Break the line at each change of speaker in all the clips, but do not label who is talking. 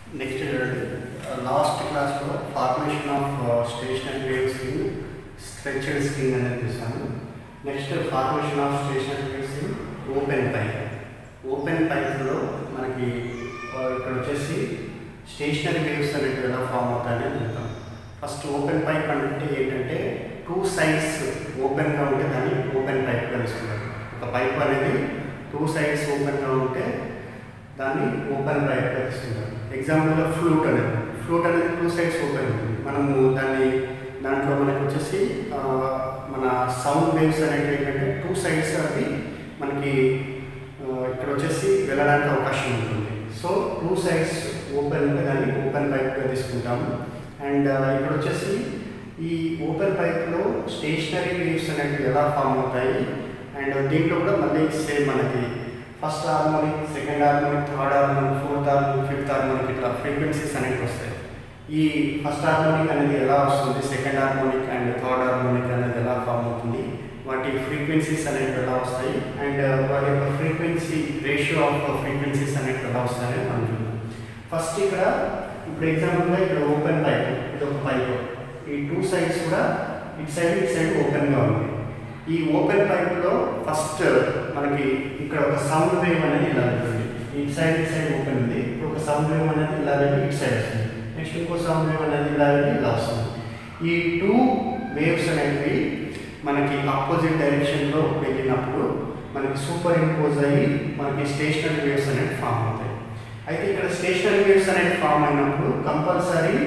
next చూడండి last క్లాస్లో formation of stationary waves in stretched string అనేది చూసాను next formation of stationary waves in open pipe open పైప్లో మనకి ఆ, ఇక్కడ వచ్చేసి స్టేషనరీ వేవ్స్ అనేవి ఎలా ఫామ్ అవుతాయని చెప్తాం ఫస్ట్ ఓపెన్ పైప్ అంటే ఏంటంటే టూ సైడ్స్ ఓపెన్గా ఉంటే దాన్ని ఓపెన్ పైప్గా తీసుకుంటారు ఒక పైప్ అనేది టూ సైడ్స్ ఓపెన్గా ఉంటే దాన్ని ఓపెన్ పైప్గా తీసుకుంటారు ఎగ్జాంపుల్గా ఫ్లూట్ అనేది ఫ్లూట్ అనేది టూ సైడ్స్ ఓపెన్ ఉంటుంది మనము దాన్ని దాంట్లో మనకి వచ్చేసి ఆ, మన సౌండ్ వేవ్స్ అనేవి ఏంటంటే టూ సైడ్స్ అవి మనకి ఆ, ఇక్కడ వచ్చేసి వెళ్ళడానికి అవకాశం ఉంటుంది సో టూ సైడ్స్ ఓపెన్ ఉంటే దాన్ని ఓపెన్ పైప్గా తీసుకుంటాము అండ్ ఇక్కడ వచ్చేసి ఈ ఓపెన్ పైప్లో స్టేషనరీ వేవ్స్ అనేవి ఎలా ఫామ్ అవుతాయి అండ్ దీంట్లో కూడా మళ్ళీ సేమ్ మనకి first harmonic second harmonic third harmonic fourth harmonic fifth harmonic ఇట్లా ఫ్రీక్వెన్సీస్ అనేవి వస్తాయి ఈ ఫస్ట్ హార్మోనిక్ అనేది ఎలా వస్తుంది second harmonic and third harmonic అనేది ఎలా ఫామ్ అవుతుంది వాటి ఫ్రీక్వెన్సీస్ అనేవి ఎలా వస్తాయి అండ్ వాటి యొక్క ఫ్రీక్వెన్సీ రేషియో ఆఫ్ ఫ్రీక్వెన్సీస్ అనేవి ఎలా వస్తాయని మనం చూద్దాం ఫస్ట్ ఇక్కడ ఇప్పుడు ఎగ్జాంపుల్గా ఇక్కడ ఓపెన్ పైప్ ఇది ఒక పైప్ ఈ టూ సైడ్స్ కూడా ఇటు సైడ్ ఇటు సైడ్ ఓపెన్గా ఉంది ఈ ఓపెన్ పైప్లో ఫస్ట్ మనకి ఇక్కడ ఒక సౌండ్ వేవ్ అనేది ఇలా ఉంటుంది ఇటు సైడ్ ఇటు సైడ్ ఓపెన్ ఉంది ఇప్పుడు ఒక సౌండ్ వేవ్ అనేది ఇలా వెళ్ళి ఇటు సైడ్ వస్తుంది నెక్స్ట్ ఇంకో సౌండ్ వేవ్ అనేది ఇలా వెళ్ళి ఇలా వస్తుంది ఈ టూ వేవ్స్ అనేవి మనకి ఆపోజిట్ డైరెక్షన్లో వెళ్ళినప్పుడు మనకి సూపర్ ఇంపోజ్ అయ్యి మనకి స్టేషనరీ వేవ్స్ అనేవి ఫామ్ అవుతాయి అయితే ఇక్కడ స్టేషనరీ వేవ్స్ అనేవి ఫామ్ అయినప్పుడు కంపల్సరీ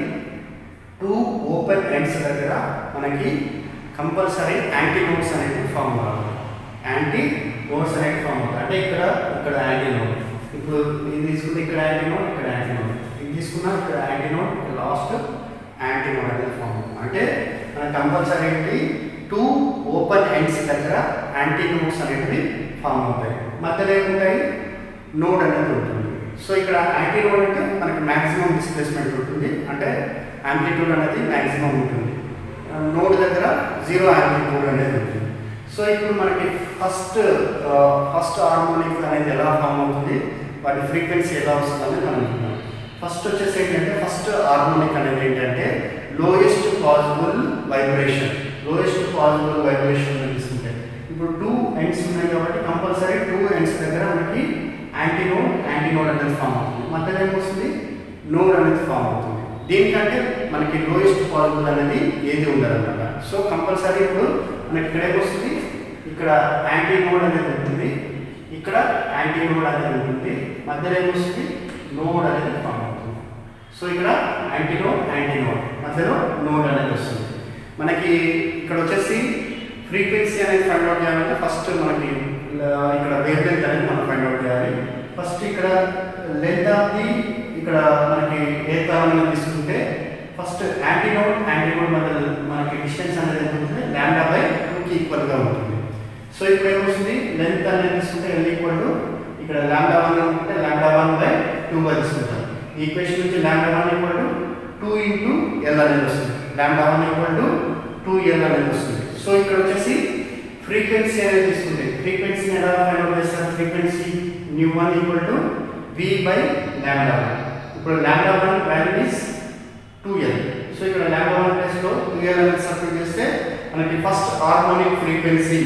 టూ ఓపెన్ ఎండ్స్ దగ్గర మనకి కంపల్సరీ యాంటీ నోట్స్ అనేవి ఫామ్ అవ్వాలి యాంటీ నోట్స్ అనేవి ఫామ్ అవుతాయి అంటే ఇక్కడ ఇక్కడ యాంటీ నోట్ ఇప్పుడు ఇది తీసుకుంటే ఇక్కడ యాంటీ నోట్ ఇక్కడ యాంటీ నోట్ ఇది తీసుకున్నా ఇక్కడ యాంటీ నోట్ ఇక్కడ లాస్ట్ యాంటీ నోట్ అనేది ఫామ్ అవుతుంది అంటే మనకి కంపల్సరీ ఏంటి టూ ఓపెన్ ఎండ్స్ దగ్గర యాంటీ నోట్స్ అనేవి ఫామ్ అవుతాయి మధ్యలో ఏముంటాయి నోడ్ అనేది ఉంటుంది సో ఇక్కడ యాంటీ నోడ్ అంటే మనకి మ్యాక్సిమం డిస్ప్లేస్మెంట్ ఉంటుంది అంటే యాంప్లిట్యూడ్ అనేది మ్యాక్సిమం ఉంటుంది నోడ్ దగ్గర జీరో యాంప్లిట్యూడ్ అనేది ఉంటుంది సో ఇప్పుడు మనకి ఫస్ట్ ఫస్ట్ హార్మోనిక్ అనేది ఎలా ఫామ్ అవుతుంది వాటి ఫ్రీక్వెన్సీ ఎలా వస్తుంది అనేది మనం చూద్దాం ఫస్ట్ వచ్చేసి ఏంటంటే ఫస్ట్ హార్మోనిక్ అనేది ఏంటంటే lowest possible vibration lowest possible vibration తీసుకుంటే ఇప్పుడు టూ ఎండ్స్ ఉన్నాయి కాబట్టి కంపల్సరీ టూ ఎండ్స్ దగ్గర మనకి యాంటీనోడ్ యాంటీనోడ్ అనేది ఫామ్ అవుతుంది మధ్యలో ఏమొస్తుంది నోడ్ అనేది ఫామ్ అవుతుంది దీనికంటే మనకి లోయెస్ట్ పాసిబుల్ అనేది ఏది ఉండదన్నమాట సో కంపల్సరీ ఇప్పుడు మనకి ఇక్కడ ఏమొస్తుంది ఇక్కడ యాంటీనోడ్ అనేది ఉంటుంది ఇక్కడ యాంటీనోడ్ అనేది ఉంటుంది మధ్యలో ఏమొస్తుంది నోడ్ అనేది ఫామ్ అవుతుంది సో ఇక్కడ యాంటీనోడ్ యాంటీనోడ్ మధ్యలో నోడ్ అనేది వస్తుంది మనకి ఇక్కడ వచ్చేసి ఫ్రీక్వెన్సీ అనేది ఫైండ్ అవుట్ చేయాలంటే ఫస్ట్ మనకి ఆ, ఇక్కడ వేవ్ లెంత్ అనేది మనం ఫైండ్ అవుట్ చేయాలి ఫస్ట్ ఇక్కడ లెంత్ ఆఫ్ ది ఇక్కడ మనకి ఏ తాళం తీసుకుంటే ఫస్ట్ యాంటీనోడ్ యాంటీనోడ్ మధ్య మనకి డిస్టెన్స్ అనేది ఎంత ఉంటుంది ల్యాండా బై టూకి ఈక్వల్గా ఉంటుంది సో ఇప్పుడు ఏమొస్తుంది లెంత్ అనేది తీసుకుంటే ఎల్ ఈక్వల్ టు ఇక్కడ ల్యాండా వన్ అనుకుంటే ల్యాండా వన్ బై టూగా తీసుకుంటాం ఈ ఈక్వేషన్ నుంచి lambda one equal to two into L అనేది వస్తుంది lambda one equal to two L అనేది వస్తుంది సో ఇక్కడ వచ్చేసి ఫ్రీక్వెన్సీ అనేది తీసుకుంటే ఫ్రీక్వెన్సీ ఎలా ఫైండ్ అవుట్ చేస్తారు frequency nu one equal to V by lambda one ఇప్పుడు lambda one value is two L so ఇక్కడ ల్యాండా వన్ ప్లేస్లో టూ ఎల్ అనేది సబ్స్టిట్యూట్ చేస్తే మనకి first harmonic frequency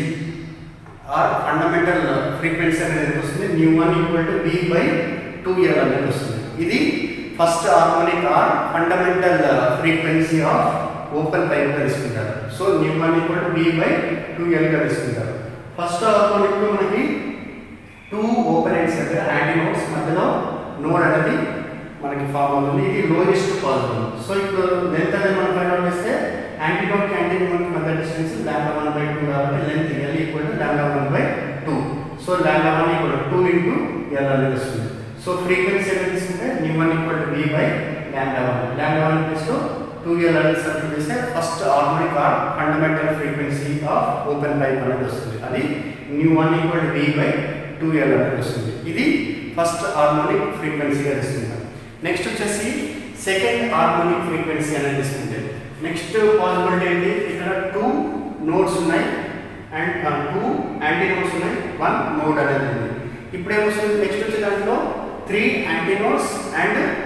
or fundamental frequency అనేది ఎంత వస్తుంది nu one equal to V by two L అనేది వస్తుంది ఇది first harmonic or fundamental frequency of open పైప్గా తీసుకుంటారు so nu one equal to V by two ఎల్గా తీసుకుంటారు ఫస్ట్ హార్మోనిక్లో మనకి టూ ఓపెన్ ఎండ్స్ దగ్గర యాంటీ నోట్స్ మధ్యలో నోడ్ అనేది మనకి ఫామ్ అవుతుంది ఇది లోయెస్ట్ పాసిబుల్ సో ఇప్పుడు లెంత్ అనేది మనం ఫైండ్ అవుట్ చేస్తే యాంటీ నోట్ యాంటీ నోట్ మధ్య distance lambda one by two కాబట్టి length L equal to lambda one by two so lambda one equal two into L అనేది వస్తుంది సో ఫ్రీక్వెన్సీ అనేది తీసుకుంటే nu one equal to V by lambda one lambda one ప్లేస్లో two L అనేది substitute చేస్తే first harmonic or fundamental frequency of open pipe అనేది వస్తుంది అది nu one equal to V by two L అనేది వస్తుంది ఇది ఫస్ట్ హార్మోనిక్ ఫ్రీక్వెన్సీగా తీసుకుంటాం నెక్స్ట్ వచ్చేసి సెకండ్ హార్మోనిక్ ఫ్రీక్వెన్సీ అనేది తీసుకుంటే నెక్స్ట్ పాసిబిలిటీ ఏంటి ఇక్కడ టూ నోట్స్ ఉన్నాయి అండ్ టూ యాంటీ నోట్స్ ఉన్నాయి వన్ నోడ్ అనేది ఉంది ఇప్పుడు ఏమొస్తుంది నెక్స్ట్ వచ్చే దాంట్లో three antinodes and two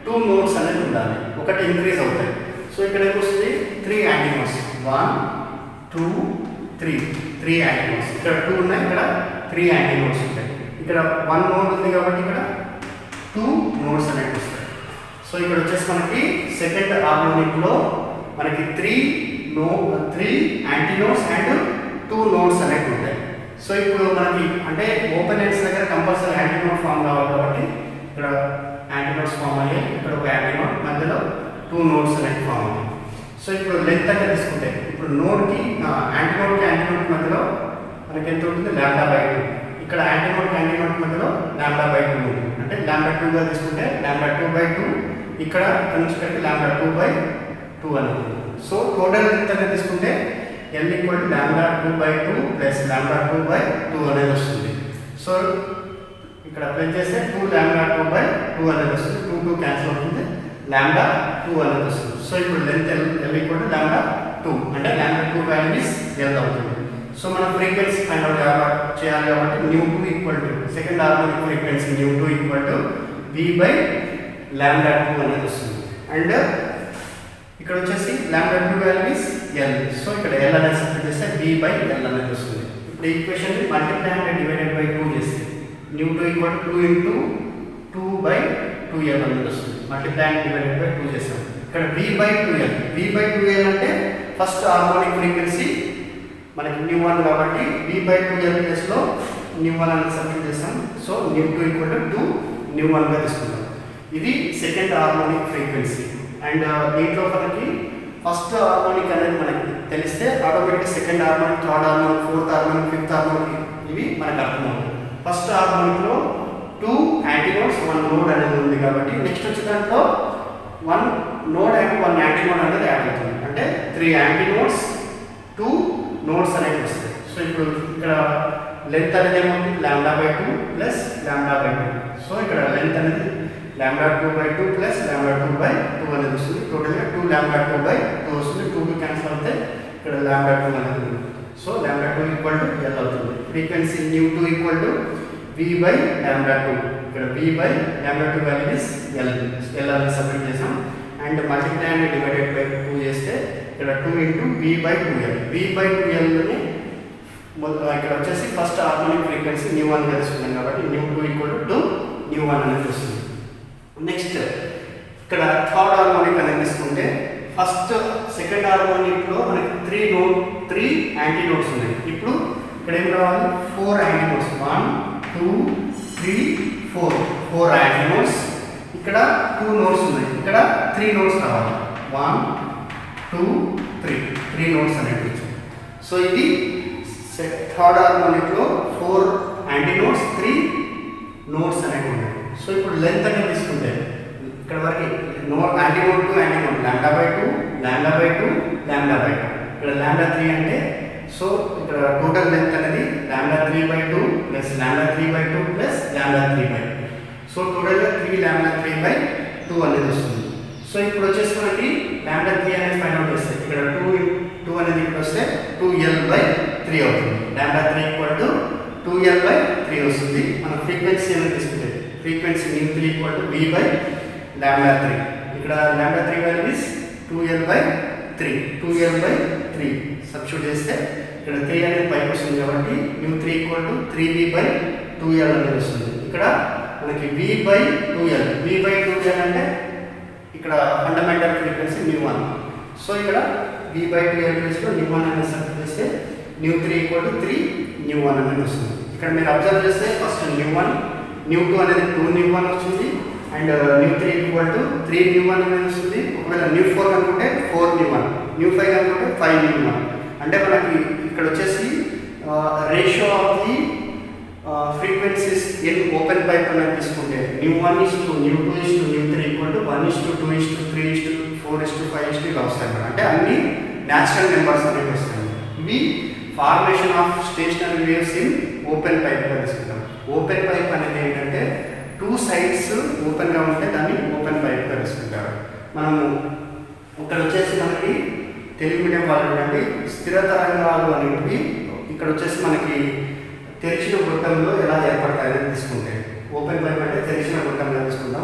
two nodes అనేది ఉండాలి ఒకటి ఇంక్రీజ్ అవుతాయి సో ఇక్కడ ఏమొస్తుంది three antinodes one two three three antinodes ఇక్కడ టూ ఉన్నాయి ఇక్కడ త్రీ యాంటీనోట్స్ ఉంటాయి ఇక్కడ వన్ నోట్ ఉంది కాబట్టి ఇక్కడ టూ నోట్స్ అనేవి వస్తాయి సో ఇక్కడ వచ్చేసి మనకి సెకండ్ హార్మోనిక్లో మనకి three no three antinodes and two nodes అనేవి ఉంటాయి సో ఇప్పుడు మనకి అంటే ఓపెన్ ఎండ్స్ దగ్గర కంపల్సరీ యాంటీనోట్ ఫామ్ కావాలి కాబట్టి ఇక్కడ యాంటీనోట్స్ ఫామ్ అయ్యాయి ఇక్కడ ఒక యాంటీనోట్ మధ్యలో టూ నోట్స్ అనేవి ఫామ్ అయ్యాయి సో ఇప్పుడు లెంత్ అనేది తీసుకుంటే ఇప్పుడు నోట్కి యాంటీనోట్కి యాంటీనోట్ మధ్యలో మనకి ఎంత ఉంటుంది ల్యాండా బై టూ ఇక్కడ యాంటీనోట్ యాంటీనోట్ మధ్యలో ల్యాండా బై టూ ఉంటుంది అంటే ల్యాండా టూగా తీసుకుంటే ల్యాండా టూ బై టూ ఇక్కడ ఇక్కడ నుంచి పెట్టి ల్యాండా టూ బై టూ అని ఉంటుంది సో టోటల్ లెంత్ అనేది తీసుకుంటే L equal to lambda two by two plus lambda two by two అనేది వస్తుంది సో ఇక్కడ ప్లేస్ చేస్తే two lambda two by two అనేది వస్తుంది టూ టూ క్యాన్సిల్ అవుతుంది ల్యాండా టూ అనేది వస్తుంది సో ఇప్పుడు length L L equal to lambda two అంటే lambda two value is L అవుతుంది సో మనం ఫ్రీక్వెన్సీ ఫైండ్ అవుట్ చేయాలి కాబట్టి nu two equal to second harmonic frequency nu two equal to V by lambda two అనేది వస్తుంది and ఇక్కడ వచ్చేసి lambda two value is L so ఇక్కడ L అనేది సబ్స్టిట్యూట్ చేస్తే వి బై ఎల్ అనేది వస్తుంది ఇప్పుడు ఈక్వేషన్ మల్టిప్లై అంటే డివైడెడ్ బై టూ చేస్తే new two equal two into two by two L అనేది వస్తుంది multiply and divided by two చేస్తాం ఇక్కడ V by two L V by two L అంటే ఫస్ట్ హార్మోనిక్ ఫ్రీక్వెన్సీ మనకి న్యూ వన్ కాబట్టి V by two L ప్లేస్లో nu one అనేది substitute చేస్తాం so nu two equal to two nu వన్గా తీసుకుంటాం ఇది సెకండ్ హార్మోనిక్ ఫ్రీక్వెన్సీ అండ్ దీంట్లో మనకి ఫస్ట్ హార్మోనిక్ అనేది మనకి తెలిస్తే automatic second harmonic third harmonic fourth harmonic fifth harmonic ఇవి మనకు అర్థమవుతుంది ఫస్ట్ హార్మోనిక్లో టూ యాంటీనోడ్స్ వన్ నోడ్ అనేది ఉంది కాబట్టి నెక్స్ట్ వచ్చే దాంట్లో one node and one antinode అనేది యాడ్ అవుతుంది అంటే త్రీ యాంటీనోడ్స్ టూ నోడ్స్ అనేవి వస్తాయి సో ఇప్పుడు ఇక్కడ లెంత్ అనేది ఏమవుతుంది lambda by two plus lambda by two so ఇక్కడ లెంత్ అనేది lambda two by two plus lambda two by two అనేది వస్తుంది టోటల్గా two lambda two by two వస్తుంది టూ కి క్యాన్సిల్ అవుతే ఇక్కడ ల్యాండా టూ అనేది ఉంది so lambda two equal to L అవుతుంది frequency nu two equal to V by lambda two ఇక్కడ V by lambda two value is L L అనేది submit చేసాం and multiply and divided by two చేస్తే ఇక్కడ two into V by two L V by two ఎల్ని ఇక్కడ వచ్చేసి first harmonic frequency nu one తెలుసుకున్నాం కాబట్టి nu two equal to nu one అనేది వస్తుంది నెక్స్ట్ ఇక్కడ థర్డ్ హార్మోనిక్ అనేది తీసుకుంటే ఫస్ట్ సెకండ్ హార్మోనిక్లో మనకి three node three anti nodes ఉన్నాయి ఇప్పుడు ఇక్కడ ఏం రావాలి four anti nodes one two three four four anti nodes ఇక్కడ టూ నోట్స్ ఉన్నాయి ఇక్కడ త్రీ నోట్స్ రావాలి one two three three nodes అనేవి వచ్చాయి సో ఇది థర్డ్ హార్మోనిక్లో four anti nodes three nodes అనేవి ఉన్నాయి సో ఇప్పుడు లెంత్ అనేది తీసుకుంటే ఇక్కడ వరకు no anti node to anti node lambda by two lambda by two lambda by two ఇక్కడ ల్యాండా త్రీ అంటే సో ఇక్కడ టోటల్ లెంత్ అనేది lambda three by two plus lambda three by two plus lambda three by so టోటల్గా three lambda three by two అనేది వస్తుంది so ఇప్పుడు వచ్చేసి మనకి ల్యాండా త్రీ అనేది ఫైండ్ అవుట్ వస్తుంది ఇక్కడ టూ టూ అనేది ఇక్కడ వస్తే టూ ఎల్ బై త్రీ అవుతుంది lambda three equal to two L by three వస్తుంది మన ఫ్రీక్వెన్సీ అనేది తీసుకుంటే frequency nu three equal to V by lambda three ఇక్కడ lambda three value is two L by three two L by three substitute చేస్తే ఇక్కడ three అనేది పైకి వస్తుంది కాబట్టి nu three equal to three V by two L అనేది వస్తుంది ఇక్కడ మనకి V by two L V by two L అంటే ఇక్కడ fundamental frequency nu one so ఇక్కడ వి బై టూ ఎల్ ప్లేస్లో న్యూ వన్ అనేది సబ్స్టిట్యూట్ చేస్తే nu three equal to three nu one అనేది వస్తుంది ఇక్కడ మీరు అబ్జర్వ్ చేస్తే first nu one nu two అనేది టూ న్యూ వన్ వచ్చింది and nu three equal to three nu one అనేది వస్తుంది ఒకవేళ న్యూ ఫోర్ అనుకుంటే four nu one nu five అనుకుంటే ఫైవ్ న్యూ వన్ అంటే మనకి ఇక్కడ వచ్చేసి ratio of the frequencies in open pipe అనేది తీసుకుంటే nu one is to nu two is to nu three equal to one is to two is to three is to four is to five is to ఇలా వస్తాయి అన్నమాట అంటే అన్ని natural numbers అనేవి వస్తాయి ఇవి formation of stationary waves in open పైప్గా తీసుకుంటాం ఓపెన్ పైప్ అనేది ఏంటంటే టూ సైడ్స్ ఓపెన్గా ఉంటే దాన్ని ఓపెన్ పైప్గా తీసుకుంటారు మనము ఇక్కడ వచ్చేసి మనకి తెలుగు మీడియం వాళ్ళు ఏంటంటే స్థిర తరంగాలు అనేవి ఇక్కడ వచ్చేసి మనకి తెరిచిన గొట్టంలో ఎలా ఏర్పడతాయని తీసుకుంటే ఓపెన్ పైప్ అంటే తెరిచిన గొట్టంగా తీసుకుంటాం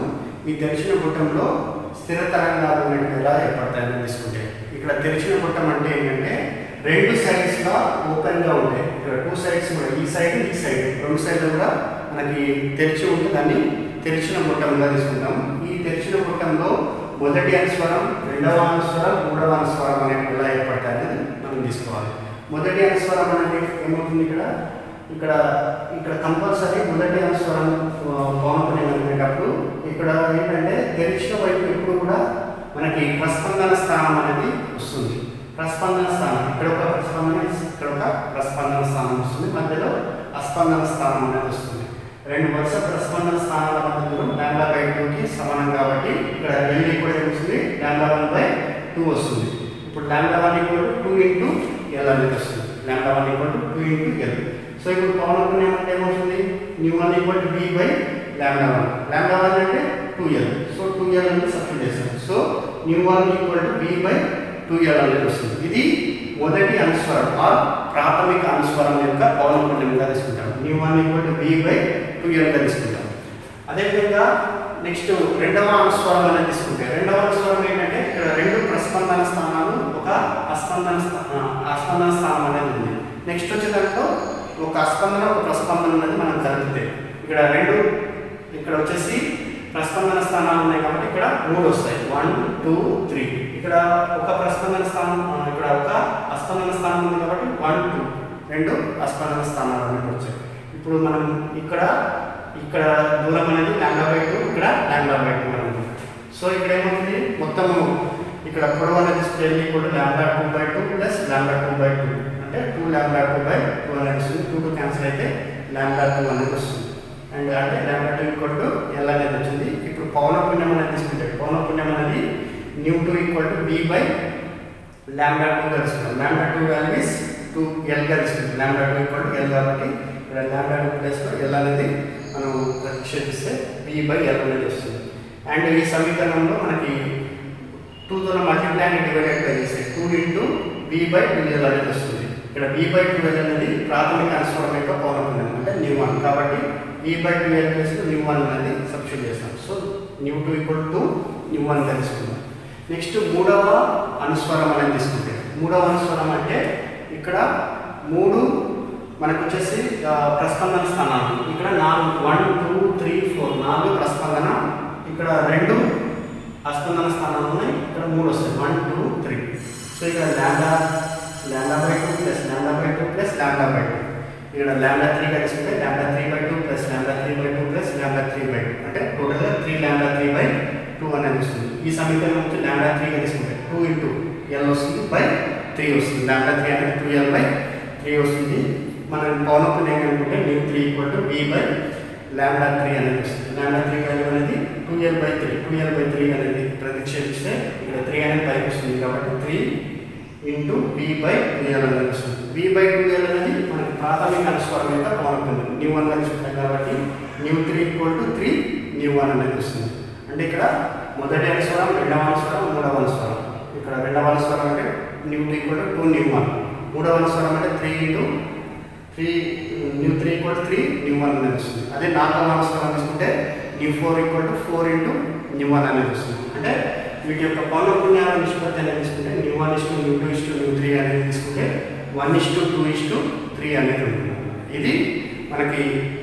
ఈ తెరిచిన గుట్టంలో స్థిర తరంగాలు అనేవి ఎలా ఏర్పడతాయని తీసుకుంటే ఇక్కడ తెరిచిన గుట్టం అంటే ఏంటంటే రెండు సైడ్స్ గా ఓపెన్ గా ఉంటాయి ఇక్కడ టూ సైడ్స్ కూడా ఈ సైడ్ ఈ సైడ్ రెండు సైడ్లు కూడా మనకి తెరిచి ఉంటే దాన్ని తెరిచిన గుట్టంగా తీసుకుంటాం ఈ తెరిచిన గుట్టంలో మొదటి అనుస్వరం రెండవ అనుస్వరం మూడవ అనుస్వరం అనేవి ఎలా ఏర్పడతాయి అనేది మనం తీసుకోవాలి మొదటి అనుస్వరం అనేది ఏమవుతుంది ఇక్కడ ఇక్కడ ఇక్కడ కంపల్సరీ మొదటి అనుస్వరం పౌనపుని అనేటప్పుడు ఇక్కడ ఏంటంటే తెరిచిన వైపు ఎప్పుడు కూడా మనకి ప్రస్పందన స్థానం అనేది వస్తుంది ప్రస్పందన స్థానం ఇక్కడ ఒక ప్రస్పందన ఇక్కడ ఒక ప్రస్పందన స్థానం వస్తుంది మధ్యలో అస్పందన స్థానం అనేది వస్తుంది రెండు వరుస ప్రస్పందన స్థానాల మధ్యలో ల్యాండా బై టూకి సమానం కాబట్టి ఇక్కడ ఎల్ ఈక్వల్ వస్తుంది ల్యాండా వన్ బై టూ వస్తుంది ఇప్పుడు lambda one equal two into L అనేది వస్తుంది lambda one equal to two into L so ఇప్పుడు పౌనపుణ్యం అంటే ఏమవుతుంది nu one equal to B by lambda one lambda one అంటే two L so two L అనేది సబ్స్టిట్యూట్ చేస్తాం so nu one equal to B by two L అనేది వస్తుంది ఇది మొదటి అనుస్వరం ఆర్ ప్రాథమిక అనుస్వరం యొక్క పౌనపుణ్యంగా తీసుకుంటాం nu one equal to B by two ఎల్గా తీసుకుంటాం అదేవిధంగా నెక్స్ట్ రెండవ అనుస్వరం అనేది తీసుకుంటే రెండవ అనుస్వరం ఏంటంటే ఇక్కడ రెండు ప్రస్పందన స్థానాలు ఒక అస్పందన స్థా- ఆ, అస్పందన స్థానం అనేది ఉంది నెక్స్ట్ వచ్చే దాంట్లో ఒక అస్పందన ఒక ప్రస్పందన అనేది మనం కలిపితే ఇక్కడ రెండు ఇక్కడ వచ్చేసి ప్రస్పందన స్థానాలు ఉన్నాయి కాబట్టి ఇక్కడ మూడు వస్తాయి వన్ టూ త్రీ ఇక్కడ ఒక ప్రస్పందన స్థానం ఆ, ఇక్కడ ఒక అస్పందన స్థానం ఉంది కాబట్టి వన్ టూ రెండు అస్పందన స్థానాలు అనేవి వచ్చాయి ఇప్పుడు మనం ఇక్కడ ఇక్కడ దూరం అనేది ల్యాండా బై టూ ఇక్కడ ల్యాండా బై టూ అనేది సో ఇక్కడ ఏమవుతుంది మొత్తము ఇక్కడ పొడవు అనేది scale equal lambda two by two plus lambda two by two అంటే two lambda two by two అనేది వస్తుంది టూ టూ క్యాన్సిల్ అయితే ల్యాండా టూ అనేది వస్తుంది అండ్ అంటే lambda two equal to L అనేది వచ్చింది ఇప్పుడు పౌనపుణ్యం అనేది తీసుకుంటే పౌనపుణ్యం అనేది nu two equal to B by lambda టూగా తీసుకుంటాం ల్యాండా టూ వాల్యూస్ టూ ఎల్గా తీసుకుంటాం ల్యాండా టూ ఈక్వల్ టు ఎల్ కాబట్టి ఇక్కడ ల్యాండా టూ ప్లస్లో ఎల్ అనేది మనం ప్రతిక్షేపిస్తే బి బై ఎల్ అనేది వస్తుంది అండ్ ఈ సమీకరణంలో మనకి టూతో మల్టిప్లై అండ్ డివైడెడ్ బై చేస్తే two into B by two L అనేది వస్తుంది ఇక్కడ బి బై టూ ఎల్ అనేది ప్రాథమిక అనుస్వరం యొక్క పౌనపుణ్యం అంటే న్యూ వన్ కాబట్టి బి బై టూ ఎల్ చేస్తే న్యూ వన్ అనేది సబ్స్టిట్యూట్ చేస్తాం so nu two equal to nu one తీసుకుందాం నెక్స్ట్ మూడవ అనుస్వరం అనేది తీసుకుంటే మూడవ అనుస్వరం అంటే ఇక్కడ మూడు మనకు వచ్చేసి ఆ, ప్రస్పందన స్థానాలు ఇక్కడ నాలుగు వన్ టూ త్రీ ఫోర్ నాలుగు ప్రస్పందన ఇక్కడ రెండు అస్పందన స్థానాలు ఉన్నాయి ఇక్కడ మూడు వస్తాయి వన్ టూ త్రీ సో ఇక్కడ lambda lambda by two plus lambda by two plus lambda by two ఇక్కడ ల్యాండా త్రీ కలిసింటే lambda three by two plus lambda three by two plus lambda three by two అంటే టోటల్గా three lambda three by two అనేది వస్తుంది ఈ సమీకరణం నుంచి lambda three తీసుకుంటే టూ ఇంటూ ఎల్ వస్తుంది బై త్రీ వస్తుంది ల్యాండా త్రీ అనేది టూ ఎల్ బై త్రీ వస్తుంది మనం పౌనపుణ్యం ఏమనుకుంటే nu three equal to B by lambda three అనేది వస్తుంది ల్యాండా త్రీ వాల్యూ అనేది two L by three two L by three అనేది ప్రతిక్షేపిస్తే ఇక్కడ త్రీ అనేది పైకి వస్తుంది కాబట్టి three into B by two L అనేది వస్తుంది బి బై టూ ఎల్ అనేది మనకి ప్రాథమిక అనుస్వరం యొక్క పౌనపుణ్యం న్యూ వన్ తీసుకుంటాం కాబట్టి nu three equal to three nu one అనేది వస్తుంది అంటే ఇక్కడ మొదటి అనుస్వరం రెండవ అనుస్వరం మూడవ అనుస్వరం ఇక్కడ రెండవ అనుస్వరం అంటే nu two equal to two nu one మూడవ అనుస్వరం అంటే three into three nu three equal three nu one అనేది వస్తుంది అదే నాలుగవ అనుస్వరం తీసుకుంటే nu four equal to four into nu one అనేది వస్తుంది అంటే వీటి యొక్క పౌనపుణ్యాల నిష్పత్తి అనేది తీసుకుంటే nu one is to nu two is to nu three అనేది తీసుకుంటే one is to two is to three అనేది ఉంటుంది ఇది మనకి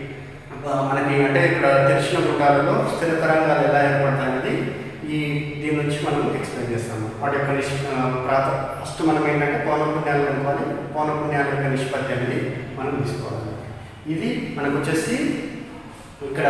ఆ, మనకి అంటే ఇక్కడ తెలిసిన గుట్టాలలో స్థిర తరంగాలు ఎలా ఏర్పడతాయి అనేది ఈ దీని నుంచి మనం ఎక్స్ప్లెయిన్ చేస్తాము వాటి యొక్క నిష్ ఆ, ప్రాత ఫస్ట్ మనం ఏంటంటే పౌనపుణ్యాలు కనుక్కోవాలి పౌనపుణ్యాల యొక్క నిష్పత్తి అనేది మనం తీసుకోవాలి ఇది మనకు వచ్చేసి ఇక్కడ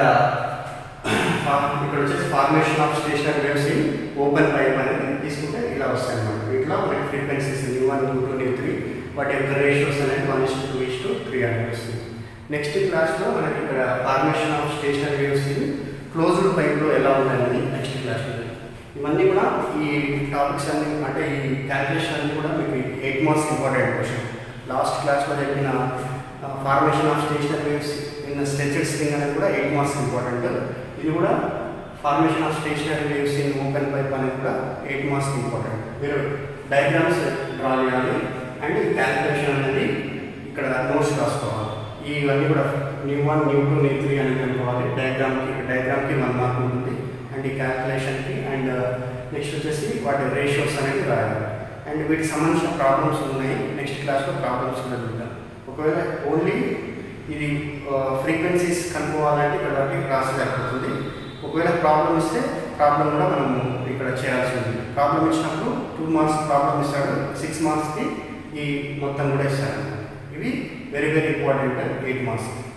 ఫా- ఇక్కడ వచ్చేసి formation of stationary waves in open pipe అనేది తీసుకుంటే ఇలా వస్తాయి అన్నమాట వీటిలో మనకి frequencies nu one nu two nu three వాటి యొక్క రేషియోస్ అనేది one is two is to three అనేది వస్తుంది నెక్స్ట్ క్లాస్లో మనకి ఇక్కడ formation of stationary waves in closed పైప్లో ఎలా ఉంటాయని నెక్స్ట్ క్లాస్లో ఇవన్నీ కూడా ఈ టాపిక్స్ అన్ని అంటే ఈ క్యాల్కులేషన్ అన్ని కూడా మీకు eight marks important question last క్లాస్లో చెప్పిన formation of stationary waves in stretched string అనేది కూడా ఎయిట్ మార్క్స్ ఇంపార్టెంట్ ఇది కూడా formation of stationary waves in open pipe అనేది కూడా ఎయిట్ మార్క్స్ ఇంపార్టెంట్ మీరు డయాగ్రామ్స్ డ్రా చేయాలి అండ్ క్యాల్కులేషన్ అనేది ఇక్కడ నోట్స్ రాసుకోవాలి ఇవన్నీ కూడా nu one nu two nu three అనేది అనుకోవాలి డయాగ్రామ్కి డయాగ్రామ్కి వన్ మార్క్ ఉంటుంది అండ్ అండ్ ఈ క్యాల్కులేషన్కి అండ్ నెక్స్ట్ వచ్చేసి వాటి రేషియోస్ అనేది రాయాలి అండ్ వీటికి సంబంధించిన ప్రాబ్లమ్స్ ఉన్నాయి నెక్స్ట్ క్లాస్లో ప్రాబ్లమ్స్ కూడా చూద్దాం ఒకవేళ ఓన్లీ ఇది ఫ్రీక్వెన్సీస్ కనుక్కోవాలంటే ఇక్కడ వరకు రాసి సరిపోతుంది ఒకవేళ ప్రాబ్లం ఇస్తే ప్రాబ్లం కూడా మనము ఇక్కడ చేయాల్సి ఉంది ప్రాబ్లం ఇచ్చినప్పుడు టూ మార్క్స్ ప్రాబ్లం ఇస్తాడు సిక్స్ మార్క్స్కి ఈ మొత్తం కూడా ఇస్తాడు ఇవి very very important eight marks